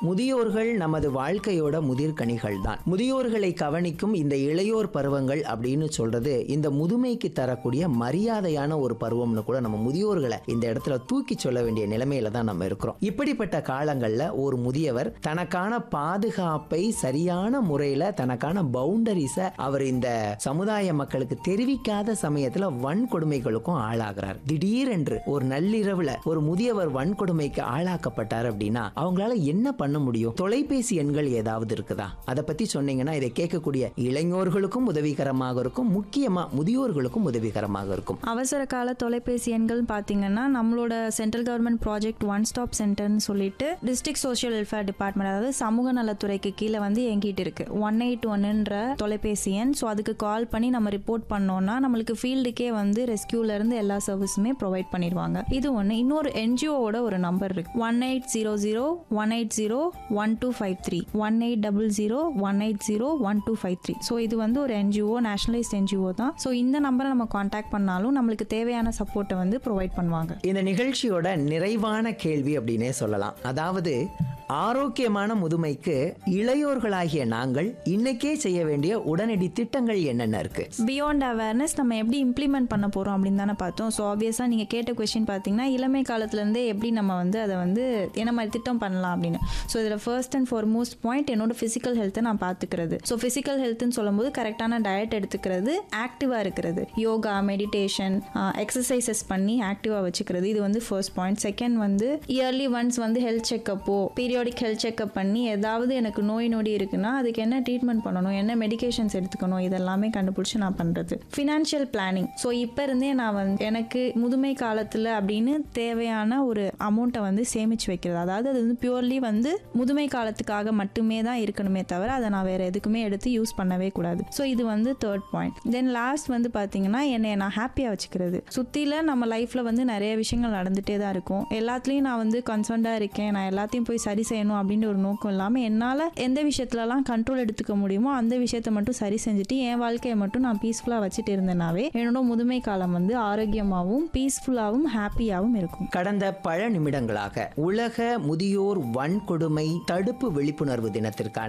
முதியோர்கள் நமது வாழ்க்கையோட முதிர்கனிகள் தான் முதியோர்களை கவனிக்கும் இந்த இளையோர் பருவங்கள் அப்படின்னு சொல்றது இந்த முதுமைக்கு தரக்கூடிய மரியாதையான ஒரு பருவம்னு கூட நம்ம முதியோர்களை இந்த இடத்துல தூக்கி சொல்ல வேண்டிய நிலைமையில தான் நம்ம இருக்கிறோம் இப்படிப்பட்ட காலங்கள்ல ஒரு முதியவர் தனக்கான பாதுகாப்பை சரியான முறையில தனக்கான பவுண்டரிஸை அவர் இந்த சமுதாய மக்களுக்கு தெரிவிக்காத சமயத்துல வன்கொடுமைகளுக்கும் ஆளாகிறார் திடீரென்று ஒரு நள்ளிரவுல ஒரு முதியவர் வன்கொடுமைக்கு ஆளாக்கப்பட்டார் அப்படின்னா அவங்களால என்ன பண்ண முடியும் தொலைபேசி எண்கள் ஏதாவது இருக்குதா அதை பத்தி சொன்னீங்கன்னா இதை கேட்கக்கூடிய இளைஞர்களுக்கும் உதவிகரமாக இருக்கும் முக்கியமா முதியோர்களுக்கும் உதவிகரமாக இருக்கும் அவசர கால தொலைபேசி எண்கள் பார்த்தீங்கன்னா நம்மளோட central government project one stop சென்டர்னு சொல்லிட்டு டிஸ்ட்ரிக்ட் சோஷியல் வெல்ஃபேர் டிபார்ட்மெண்ட் அதாவது சமூக நலத்துறைக்கு கீழே வந்து எங்கிட்டு இருக்கு ஒன் எயிட் ஒன்னுன்ற தொலைபேசி எண் ஸோ அதுக்கு கால் பண்ணி நம்ம ரிப்போர்ட் பண்ணோம்னா நம்மளுக்கு ஃபீல்டுக்கே வந்து ரெஸ்கியூல இருந்து எல்லா சர்வீஸுமே ப்ரொவைட் பண்ணிடுவாங்க இது ஒன்று இன்னொரு என்ஜிஓவோட ஒரு நம்பர் இருக்கு one eight zero zero one eight zero one two five three one eight double zero one eight zero one two five three so இது வந்து ஒரு என்ஜிஓ நேஷனலைஸ்ட் என்ஜிஓ தான் ஸோ இந்த நம்பரை நம்ம காண்டாக்ட் பண்ணாலும் நம்மளுக்கு தேவையான சப்போர்ட்டை வந்து ப்ரொவைட் பண்ணுவாங்க இந்த நிகழ்ச்சியோட நிறைவான கேள்வி அப்படின்னே சொல்லலாம் அதாவது ஆரோக்கியமான முதுமைக்கு இளையோர்களாகிய நாங்கள் இன்னைக்கே செய்ய வேண்டிய உடனடி திட்டங்கள் என்னென்ன இருக்கு பியாண்ட் அவேர்னஸ் நம்ம எப்படி இம்ப்ளிமெண்ட் பண்ண போகிறோம் அப்படின்னு தானே பார்த்தோம் ஸோ ஆப்வியஸாக நீங்கள் கேட்ட கொஸ்டின் பார்த்தீங்கன்னா இளமை காலத்துலேருந்தே எப்படி நம்ம வந்து அதை வந்து என்ன மாதிரி திட்டம் பண்ணலாம் அப்படின்னு ஸோ இதில் ஃபர்ஸ்ட் அண்ட் ஃபார்மோஸ்ட் பாயிண்ட் என்னோட ஃபிசிக்கல் ஹெல்த்தை நான் பார்த்துக்கிறது ஸோ ஃபிசிக்கல் ஹெல்த்னு சொல்லும்போது கரெக்டான டயட் எடுத்துக்கிறது ஆக்டிவாக இருக்கிறது யோகா மெடிடேஷன் எக்ஸசைசஸ் பண்ணி ஆக்டிவாக வச்சுக்கிறது இது வந்து ஃபர்ஸ்ட் பாயிண்ட் செகண்ட் வந்து இயர்லி ஒன்ஸ் வந்து ஹெல்த் செக்கப்போ பீரியாடிக் ஹெல்த் செக்கப் பண்ணி ஏதாவது எனக்கு நோய் நொடி இருக்குன்னா அதுக்கு என்ன ட்ரீட்மெண்ட் பண்ணணும் என்ன மெடிகேஷன்ஸ் எடுத்துக்கணும் இதெல்லாமே கண்டுபிடிச்சி நான் பண்ணுறது ஃபினான்ஷியல் பிளானிங் ஸோ இப்போ இருந்தே நான் வந்து எனக்கு முதுமை காலத்தில் அப்படின்னு தேவையான ஒரு அமௌண்ட்டை வந்து சேமிச்சு வைக்கிறது அதாவது அது வந்து பியூர்லி வந்து முதுமை காலத்துக்காக மட்டுமே தான் இருக்கணுமே தவிர அதை நான் வேற எதுக்குமே எடுத்து யூஸ் பண்ணவே கூடாது ஸோ இது வந்து தேர்ட் பாயிண்ட் தென் லாஸ்ட் வந்து பார்த்தீங்கன்னா என்னை நான் ஹாப்பியாக வச்சுக்கிறது சுற்றில நம்ம லைஃப்பில் வந்து நிறைய விஷயங்கள் நடந்துகிட்டே தான் இருக்கும் எல்லாத்துலேயும் நான் வந்து கன்சர்ன்டாக இருக்கேன் நான் எல்லாத்தையும் போய் சரி செய்யணும் அப்படின்ற ஒரு நோக்கம் இல்லாமல் என்னால் எந்த விஷயத்துலலாம் கண்ட்ரோல் எடுத்துக்க முடியுமோ அந்த விஷயத்த மட்டும் சரி செஞ்சுட்டு என் வாழ்க்கையை மட்டும் நான் பீஸ்ஃபுல்லாக வச்சுட்டு இருந்தேனாவே என்னோட முதுமை காலம் வந்து ஆரோக்கியமாகவும் பீஸ்ஃபுல்லாகவும் ஹாப்பியாகவும் இருக்கும் கடந்த பல நிமிடங்களாக உலக முதியோர் வன்கொடுமை தடுப்பு விழிப்புணர்வு தினத்திற்கான